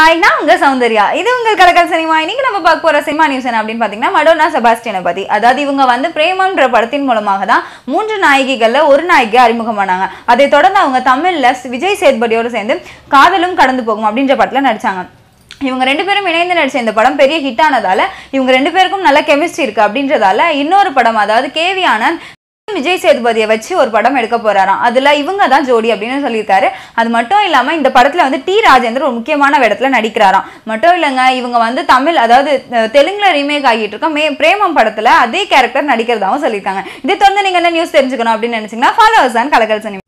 hi நான் உங்க சௌந்தர்யா இது உங்கள் கலக்கல் சினிமா இன்னைக்கு நம்ம பார்க்க போற சினிமா நியூஸ் என்ன அப்படின்னு பாத்தீங்கன்னா மடோனா செபாஸ்டியனை பத்தி அதாவது இவங்க வந்து பிரேமம்ன்ற படத்தின் மூலமாக தான் மூன்று நாயகிகள்ல ஒரு நாயகி அறிமுகமானாங்க அதை தொடர்ந்து அவங்க தமிழ்ல விஜய் சேதுபதியோடு சேர்ந்து காதலும் கடந்து போகும் அப்படின்ற படத்துல நடிச்சாங்க இவங்க ரெண்டு பேரும் இணைந்து நடிச்ச இந்த படம் பெரிய ஹிட் ஆனதால இவங்க ரெண்டு பேருக்கும் நல்ல கெமிஸ்ட்ரி இருக்கு அப்படின்றதால இன்னொரு படம் அதாவது கேவி ஆனந்த் விஜய் சேதுபதியை வச்சு ஒரு படம் எடுக்க போறாராம் அதுல இவங்க தான் ஜோடி அப்படின்னு சொல்லியிருக்காரு அது மட்டும் இல்லாம இந்த படத்துல வந்து டி ராஜேந்தர் ஒரு முக்கியமான இடத்துல நடிக்கிறாராம் மட்டும் இல்லைங்க இவங்க வந்து தமிழ் அதாவது அஹ், தெலுங்குல ரீமேக் ஆகிட்டு இருக்க மே பிரேமம் படத்துல அதே கேரக்டர் நடிக்கிறதாவும் சொல்லியிருக்காங்க இதை தொடர்ந்து நீங்க என்ன நியூஸ் தெரிஞ்சுக்கணும் அப்படின்னு நினைச்சீங்கன்னா ஃபாலோவர்ஸ் அண்ட் கலக்கல் சினிமா